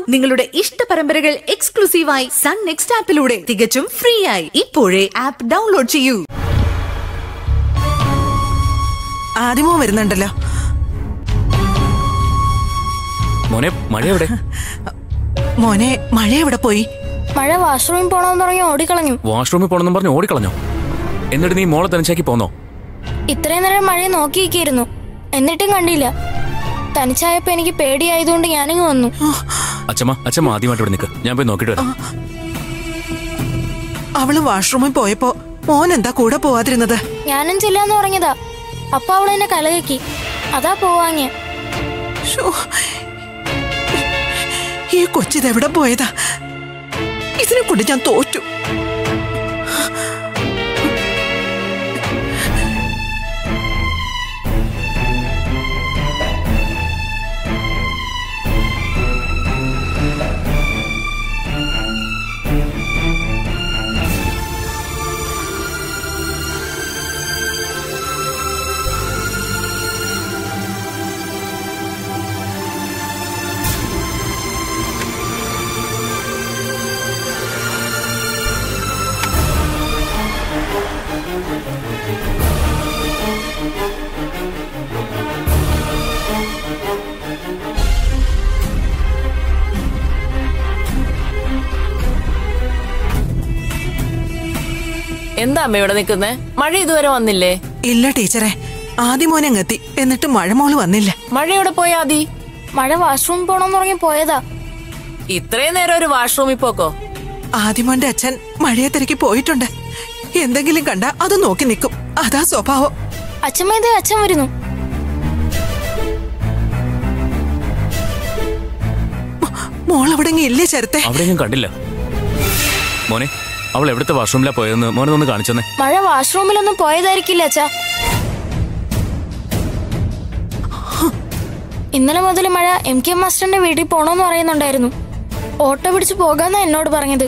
നിങ്ങളുടെ ഇഷ്ട പരമ്പരകൾ എക്സ്ക്ലൂസീവായി സൺ നെക്സ്റ്റ് ആപ്പിലൂടെ തികച്ചും ഫ്രീ ആയി ഇപ്പോഴേ ആപ്പ് ഡൗൺലോഡ് ചെയ്യൂ ആദ്യമോ വരുന്നുണ്ടല്ലോ മോനെ മഴ എവിടെ മോനെ മഴ എവിടെ പോയി മഴ വാഷ്റൂമിൽ പോണമെന്ന് പറഞ്ഞ് ഓടിക്കളഞ്ഞു വാഷ്റൂമിൽ പോണെന്നും പറഞ്ഞ് ഓടിക്കളഞ്ഞോ എന്നിട്ട് നീ മോളെ തനിച്ചാക്കി പോന്നോ ഇത്രയും നേരം മഴയെ നോക്കിയിരിക്കുന്നു എന്നിട്ടും കണ്ടില്ല തനിച്ചായപ്പോ എനിക്ക് പേടിയായതുകൊണ്ട് ഞാനിങ്ങ് വന്നു അച്ഛമ്മ അച്ഛമ്മ ആദ്യമായിട്ട് ഇവിടെ നിൽക്ക് ഞാൻ പോയി നോക്കിയിട്ട് വരാം അവള് വാഷ്റൂമിൽ പോയപ്പോ മോൻ എന്താ കൂടെ പോവാതിരുന്നത് ഞാനും ചെല്ലാന്ന് പറഞ്ഞതാ അപ്പൊ അവൾ എന്നെ കലകക്കി അതാ പോവാങ്ങ ശ്ശോ. ഈ കൊച്ചിതെവിടെ പോയതാ ഇതിനെ കൊണ്ട് ഞാൻ തോറ്റു എന്താ അമ്മ ഇവിടെ നിൽക്കുന്നേ മഴ ഇതുവരെ വന്നില്ലേ ഇല്ല ടീച്ചറെ ആദ്യം മോനെ അങ്ങെത്തി എന്നിട്ട് മഴമോള് വന്നില്ല മഴ എവിടെ പോയാ ആദി മഴ വാഷ്റൂമിൽ പോണമെന്ന് പറഞ്ഞ് പോയതാ ഇത്രയും നേരം ഒരു വാഷ്റൂമിൽ പോക്കോ ആദ്യമോന്റെ അച്ഛൻ മഴയെ തിരക്കി പോയിട്ടുണ്ട് എന്തെങ്കിലും കണ്ട അത് നോക്കി നിൽക്കും അതാ സ്വഭാവം അച്ഛമ്മേതേ അച്ഛൻ വരുന്നു മോൾ അവിടെ ഇല്ലേ ചരത്തെ അവിടെ ഞാൻ കണ്ടില്ല മോനെ അവൾ എവിടുത്തെ വാഷ്റൂമിലാ പോയതെന്ന് മോനെ ഒന്ന് കാണിച്ചെന്നേ മഴ വാഷ്റൂമിലൊന്നും പോയതായിരിക്കില്ല അച്ഛാ ഇന്നലെ മുതൽ മഴ എം കെ മാസ്റ്ററിന്റെ വീട്ടിൽ പോണോന്ന് പറയുന്നുണ്ടായിരുന്നു ഓട്ടോ പിടിച്ച് പോകാന്നാ എന്നോട് പറഞ്ഞത്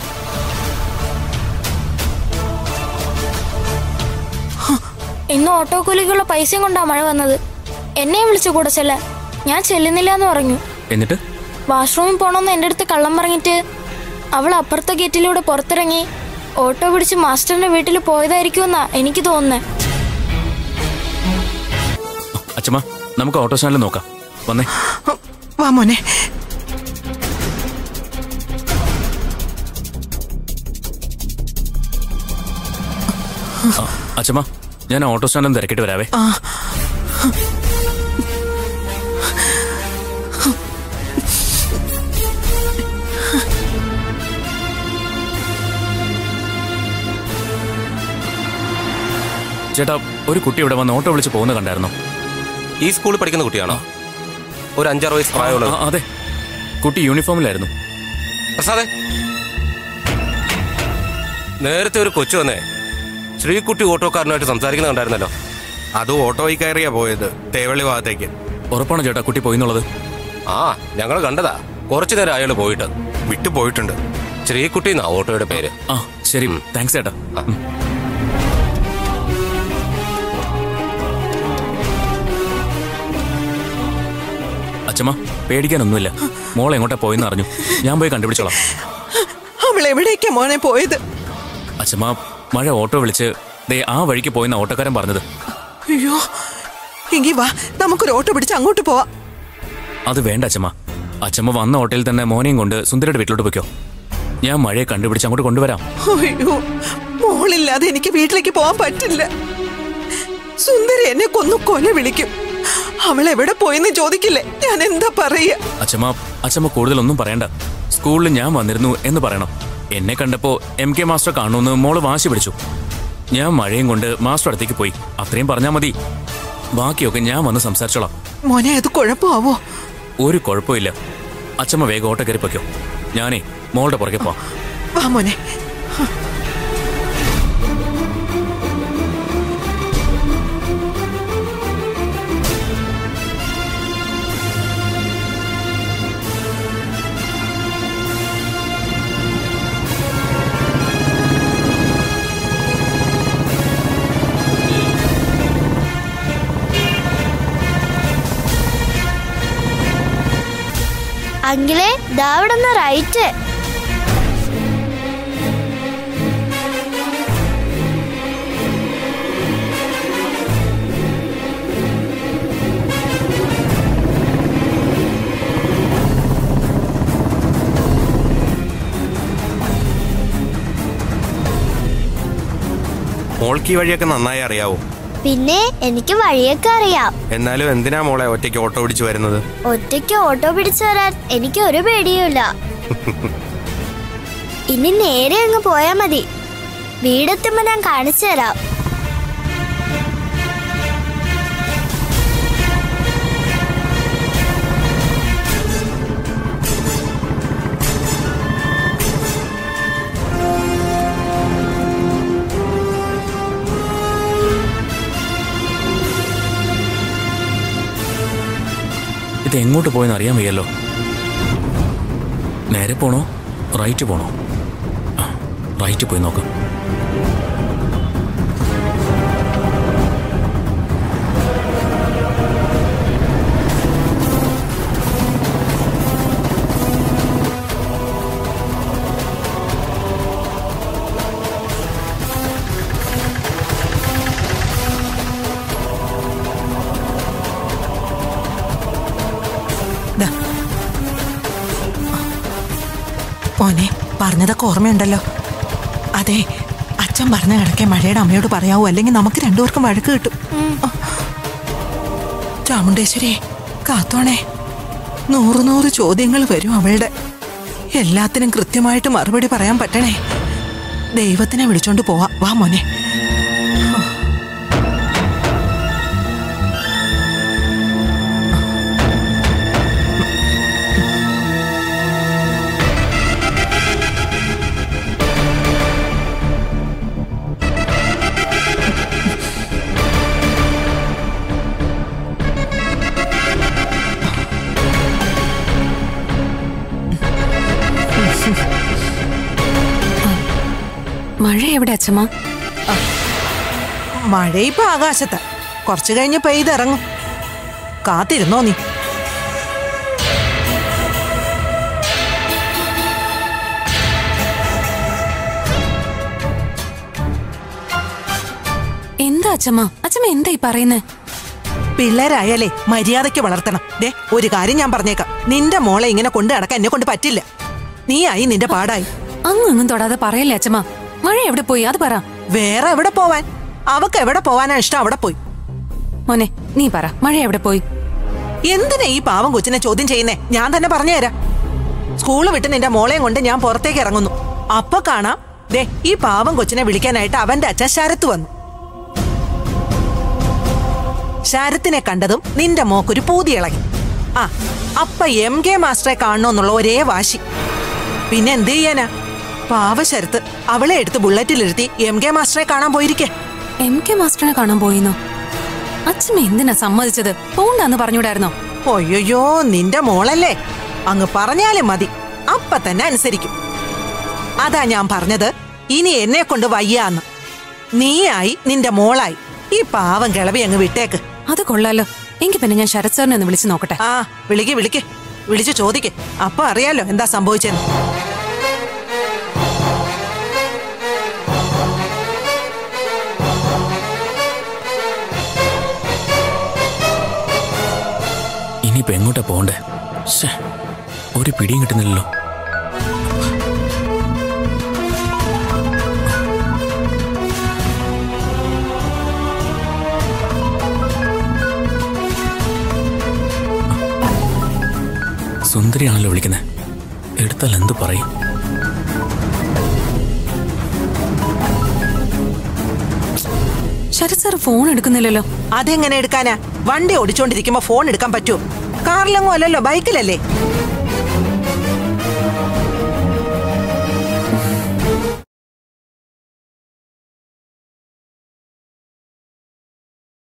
ഇന്ന് ഓട്ടോ കൂലിക്കുള്ള പൈസയും കൊണ്ടാ മഴ വന്നത് എന്നെ വിളിച്ചു കൂടെ ചെല്ലാൻ ഞാൻ ചെല്ലുന്നില്ല എന്ന് പറഞ്ഞു എന്നിട്ട് വാഷ്റൂമിൽ പോണമെന്ന് എൻ്റെ അടുത്ത് കള്ളം പറഞ്ഞിട്ട് അവൾ അപ്പുറത്തെ ഗേറ്റിലൂടെ പുറത്തിറങ്ങി ഓട്ടോ പിടിച്ച് മാസ്റ്ററിന്റെ വീട്ടിൽ പോയതായിരിക്കുമെന്നാ എനിക്ക് തോന്നുന്നത് അച്ഛമ്മ നമുക്ക് ഓട്ടോ സ്റ്റാൻഡിൽ നോക്കാം വന്നേ വാ മോനെ ആ, അച്ഛമ്മ ഞാൻ ഓട്ടോ സ്റ്റാൻഡിൽ തിരക്കിട്ട് വരാവേ ആ ചേട്ടാ ഒരു കുട്ടി ഇവിടെ വന്ന് ഓട്ടോ വിളിച്ച് പോകുന്ന കണ്ടായിരുന്നോ ഈ സ്കൂളിൽ പഠിക്കുന്ന കുട്ടിയാണോ ഒരു അഞ്ചാറ് വയസ്സ് പ്രായമുള്ളത് ആ, അതെ കുട്ടി യൂണിഫോമിലായിരുന്നു പ്രസാദേ നേരത്തെ ഒരു കൊച്ചു വന്നേ ശ്രീകുട്ടി ഓട്ടോക്കാരനുമായിട്ട് സംസാരിക്കുന്ന കണ്ടായിരുന്നല്ലോ അത് ഓട്ടോയിൽ കയറിയാ പോയത് തേവള്ളി ഭാഗത്തേക്ക് ഉറപ്പാണ് ചേട്ടാ കുട്ടി പോയി എന്നുള്ളത് ആ ഞങ്ങൾ കണ്ടതാ കുറച്ചു നേരം അയാൾ പോയിട്ട് വിട്ടു പോയിട്ടുണ്ട് ശ്രീകുട്ടി എന്നാ ഓട്ടോയുടെ പേര് ആ ശരി താങ്ക്സ് ചേട്ടാ ആ. ഉം. അച്ഛമ്മ പേടിക്കാനൊന്നുമില്ല മോൾ എങ്ങോട്ടാ പോയെന്ന് അറിഞ്ഞു ഞാൻ പോയി കണ്ടുപിടിച്ചോളാം അവൾ എവിടേക്കാ മോനെ പോയത് അച്ഛമ്മ മഴ ഓട്ടോ വിളിച്ച് ദേ ആ വഴിക്ക് പോയെന്ന ഓട്ടോക്കാരൻ പറഞ്ഞത് അയ്യോ എങ്കി വാ നമുക്കൊരു ഓട്ടോ പിടിച്ച് അങ്ങോട്ട് പോവാം അത് വേണ്ട അച്ഛമ്മ അച്ഛമ്മ വന്ന ഓട്ടോയിൽ തന്നെ മോനെയും കൊണ്ട് സുന്ദരയുടെ വീട്ടിലോട്ട് പോയിക്കോ ഞാൻ മഴയെ കണ്ടുപിടിച്ച് അങ്ങോട്ട് കൊണ്ടുവരാം അയ്യോ മോളില്ലാതെ എനിക്ക് വീട്ടിലേക്ക് പോവാൻ പറ്റില്ല സുന്ദരി എന്നെ കൊന്നു കൊല വിളിക്കും അവൾ എവിടെ പോയെന്ന് ചോദിക്കില്ലേ ഞാൻ എന്താ പറയുക അച്ഛമ്മ അച്ഛമ്മ കൂടുതലൊന്നും പറയണ്ട സ്കൂളിൽ ഞാൻ വന്നിരുന്നു എന്ന് പറയണം എന്നെ കണ്ടപ്പോ എം കെ മാസ്റ്റർ കാണുമെന്ന് മോള് വാശി പിടിച്ചു ഞാൻ മഴയും കൊണ്ട് മാസ്റ്റർ അടുത്തേക്ക് പോയി അത്രയും പറഞ്ഞാൽ മതി ബാക്കിയൊക്കെ ഞാൻ വന്ന് സംസാരിച്ചോളാം മോനെ അത് കുഴപ്പമാവോ ഒരു കുഴപ്പമില്ല അച്ഛമ്മ വേഗം ഓട്ട കയറി പൊയ്ക്കോ ഞാനേ മോളുടെ പുറകെ പോവാം വാ മോനെ അങ്കിളെ ദാ അവിടെ നിന്ന് റൈറ്റ് മോൾക്ക് ഈ വഴിയൊക്കെ നന്നായി അറിയാവോ പിന്നെ എനിക്ക് വഴിയൊക്കെ അറിയാം എന്നാലും എന്തിനാ മോളെ ഒറ്റയ്ക്ക് ഓട്ടോ ഓടിച്ചു വരുന്നത് ഒറ്റയ്ക്ക് ഓട്ടോ പിടിച്ചു വരാൻ എനിക്ക് ഒരു പേടിയുമില്ല ഇനി നേരെ അങ്ങ് പോയാ മതി വീടെത്തുമ്പോ ഞാൻ കാണിച്ചു തരാം ഇത് എങ്ങോട്ട് പോയെന്ന് അറിയാൻ വയ്യല്ലോ നേരെ പോണോ റൈറ്റ് പോണോ ആ, റൈറ്റ് പോയി നോക്കാം ദാ. മോനെ പറഞ്ഞതൊക്കെ ഓർമ്മയുണ്ടല്ലോ അതെ അച്ഛൻ പറഞ്ഞ കിടക്കെ മഴയുടെ അമ്മയോട് പറയാവൂ അല്ലെങ്കിൽ നമുക്ക് രണ്ടുപേർക്കും വഴക്ക് കിട്ടും ആ. ചാമുണ്ടേശ്വരി കാത്തോണേ നൂറ് നൂറ് ചോദ്യങ്ങൾ വരും അവളുടെ എല്ലാത്തിനും കൃത്യമായിട്ട് മറുപടി പറയാൻ പറ്റണേ ദൈവത്തിനെ വിളിച്ചോണ്ട് പോവാ വാ മോനെ മഴ എവിടെ അച്ഛമ്മ മഴ ഇപ്പൊ ആകാശത്ത് കുറച്ചു കഴിഞ്ഞ് പെയ്തിറങ്ങും കാത്തിരുന്നോ നീ എന്താ അച്ഛമ്മ അച്ഛമ്മ എന്താ ഈ പറയുന്നേ പിള്ളേരായാലേ മര്യാദയ്ക്ക് വളർത്തണം ദേ ഒരു കാര്യം ഞാൻ പറഞ്ഞേക്കാം നിന്റെ മോളെ ഇങ്ങനെ കൊണ്ടു നടക്കാൻ എന്നെ കൊണ്ട് പറ്റില്ല നീയായി നിന്റെ പാടായി അങ്ങും ഇങ്ങും തൊടാതെ പറയല്ലേ അച്ഛമ്മ മഴ എവിടെ പോയി അത് പറ വേറെ എവിടെ പോവാൻ അവക്ക് എവിടെ പോവാനാ ഇഷ്ടം അവിടെ പോയി മോനെ നീ പറ മഴ എവിടെ പോയി എന്തിനാ ഈ പാവം കൊച്ചിനെ ചോദ്യം ചെയ്യുന്നേ ഞാൻ തന്നെ പറഞ്ഞുതരാം സ്കൂള് വിട്ട് നിന്റെ മോളെയും കൊണ്ട് ഞാൻ പുറത്തേക്ക് ഇറങ്ങുന്നു അപ്പൊ കാണാം ദേ ഈ പാവം കൊച്ചിനെ വിളിക്കാനായിട്ട് അവന്റെ അച്ഛൻ ശരത്ത് വന്നു ശരത്തിനെ കണ്ടതും നിന്റെ മോക്കൊരു പൂതി ഇളകി ആ അപ്പ എം കെ മാസ്റ്ററെ കാണണമെന്നുള്ള ഒരേ വാശി പിന്നെ എന്ത് ചെയ്യാനാ പാവ ശരത്ത് അവളെ എടുത്ത് ബുള്ളറ്റിലിരുത്തി എം കെ മാസ്റ്ററെ കാണാൻ പോയിരിക്കേ എം കെ മാസ്റ്ററിനെ കാണാൻ പോയിന്നോ അച്ഛമ്മ എന്തിനാ സമ്മതിച്ചത് പോണ്ടാന്ന് പറഞ്ഞൂടായിരുന്നോ ഒയ്യോയ്യോ നിന്റെ മോളല്ലേ അങ്ങ് പറഞ്ഞാലും മതി അപ്പ തന്നെ അനുസരിക്കും അതാ ഞാൻ പറഞ്ഞത് ഇനി എന്നെ കൊണ്ട് വയ്യാന്ന് നീയായി നിന്റെ മോളായി ഈ പാവം കിളവി അങ്ങ് വിട്ടേക്ക് അത് കൊള്ളാലോ എങ്കിൽ പിന്നെ ഞാൻ ശരത് സാറിനെ ഒന്ന് വിളിച്ചു നോക്കട്ടെ ആ വിളിക്ക് വിളിക്ക് വിളിച്ചു ചോദിക്ക് അപ്പൊ അറിയാലോ എന്താ സംഭവിച്ചെന്ന് ഇനിയിപ്പോ എങ്ങോട്ടാ പോണ്ടേ ശ്ശേ, ഒരു പിടിയും കിട്ടുന്നില്ലല്ലോ സുന്ദരിയാണല്ലോ വിളിക്കുന്നത് എടുത്താൽ എന്ത് പറയും ശരത് സാർ ഫോൺ എടുക്കുന്നില്ലല്ലോ അതെങ്ങനെ എടുക്കാനാ വണ്ടി ഓടിച്ചോണ്ടിരിക്കുമ്പോ ഫോൺ എടുക്കാൻ പറ്റുമോ കാറിലെങ്ങും അല്ലല്ലോ ബൈക്കിലല്ലേ